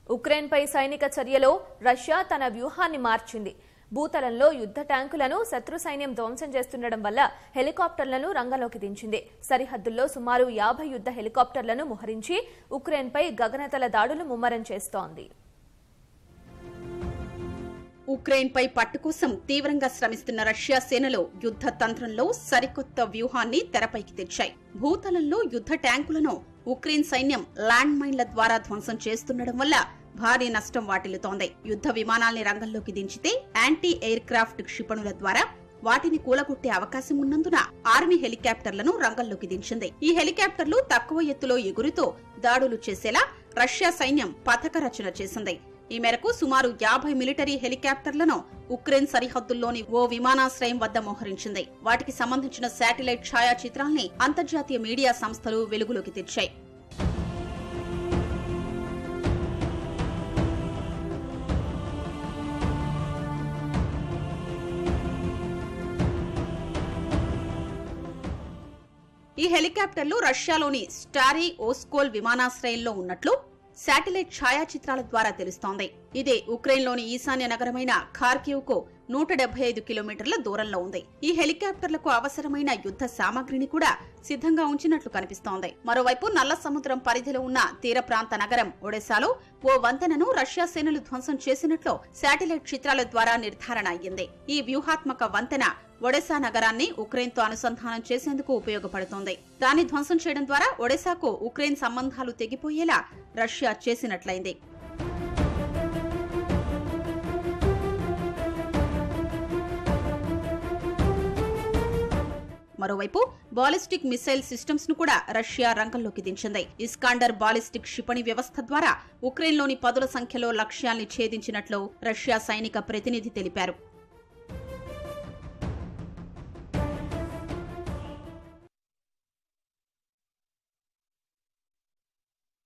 ఉక్రెయిన్పై సైనిక చర్యలో రష్యా తన వ్యూహాన్ని మార్చింది భూతలంలో యుద్ధ ట్యాంకులను శత్రు సైన్యం ధ్వంసం చేస్తుండడం వల్ల హెలికాప్టర్లను రంగంలోకి దించింది సరిహద్దుల్లో సుమారు యాభై యుద్ధ హెలికాప్టర్లను మోహరించి ఉక్రెయిన్పై గగనతల దాడులు ముమ్మరం చేస్తోంది ఉక్రెయిన్ పై పట్టు కోసం తీవ్రంగా శ్రమిస్తున్న రష్యా సేనలు యుద్ధ తంత్రంలో సరికొత్త వ్యూహాన్ని తెరపైకి తెచ్చాయి భూతలంలో యుద్ధ ట్యాంకులను ఉక్రెయిన్ సైన్యం ల్యాండ్ మైన్ల ద్వారా ధ్వంసం చేస్తుండడం వల్ల భారీ నష్టం వాటిల్లుతోంది యుద్ధ విమానాల్ని రంగంలోకి దించితే యాంటీ ఎయిర్ క్రాఫ్ట్ క్షిపణుల ద్వారా వాటిని కూలగొట్టే అవకాశం ఉన్నందున ఆర్మీ హెలికాప్టర్లను రంగంలోకి దించింది ఈ హెలికాప్టర్లు తక్కువ ఎత్తులో ఎగురుతూ దాడులు చేసేలా రష్యా సైన్యం పథక రచన చేసింది ఈ మేరకు సుమారు యాభై మిలిటరీ హెలికాప్టర్లను ఉక్రెయిన్ సరిహద్దుల్లోని ఓ విమానాశ్రయం వద్ద మోహరించింది వాటికి సంబంధించిన శాటిలైట్ ఛాయాచిత్రాల్ని అంతర్జాతీయ మీడియా సంస్థలు వెలుగులోకి తెచ్చాయి ఈ హెలికాప్టర్లు రష్యాలోని స్టారీ ఓస్కోల్ విమానాశ్రయంలో ఉన్నట్లు శాటిలైట్ ఛాయాచిత్రాల ద్వారా తెలుస్తోంది ఇదే ఉక్రెయిన్లోని ఈశాన్య నగరమైన ఖార్కివ్ కు నూట డెబ్బై ఐదు కిలోమీటర్ల దూరంలో ఉంది ఈ హెలికాప్టర్లకు అవసరమైన యుద్ధ సామాగ్రిని కూడా సిద్ధంగా ఉంచినట్లు కనిపిస్తోంది మరోవైపు నల్ల సముద్రం పరిధిలో ఉన్న తీర ప్రాంత నగరం ఒడెసాలో ఓ వంతెనను రష్యా సేనలు ధ్వంసం చేసినట్లు శాటిలైట్ చిత్రాల ద్వారా నిర్ధారణ అయ్యింది ఈ వ్యూహాత్మక వంతెన ఒడెసా నగరాన్ని ఉక్రెయిన్తో అనుసంధానం చేసేందుకు ఉపయోగపడుతోంది దాన్ని ధ్వంసం చేయడం ద్వారా ఒడెసాకు ఉక్రెయిన్ సంబంధాలు తెగిపోయేలా రష్యా చేసినట్లయింది మరోవైపు బాలిస్టిక్ మిసైల్ సిస్టమ్స్ ను కూడా రష్యా రంగంలోకి దించింది ఇస్కాండర్ బాలిస్టిక్ క్షిపణి వ్యవస్థ ద్వారా ఉక్రెయిన్లోని పదుల సంఖ్యలో లక్ష్యాల్ని ఛేదించినట్లు రష్యా సైనిక ప్రతినిధి తెలిపారు